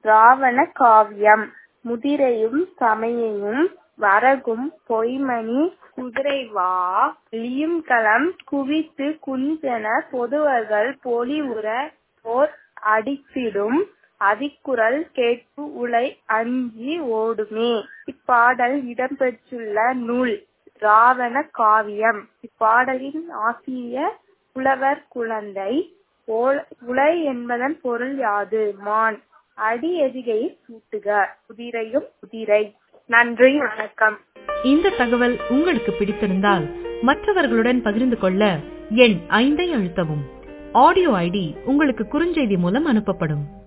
ராவண காவியம் முதிரையும் சமையையும் வரகும் பொய்ம்மணி குதிரைவா லியும்களம் குவித்து குன்றென பொதுவர்கள் பொலிவுற போர் அடித்திடும் அதிகுரல் கேட்பு உலை அஞ்சி ஓடுமே இப்பாடல் இடம்பெற்றுள்ள நூல் ராவண காவியம் இப்பாடலின் ஆசிரியர் புலவர் குழந்தை உலை என்பதன் பொருள் யாது மான் அடி எதிகை சூட்டுக குதிரையும் குதிரை நன்றி வணக்கம் இந்த தகவல் உங்களுக்கு பிடித்திருந்தால் மற்றவர்களுடன் பகிர்ந்து கொள்ள எண் ஐந்தை அழுத்தவும் ஆடியோ ஐடி உங்களுக்கு குறுஞ்செய்தி மூலம் அனுப்பப்படும்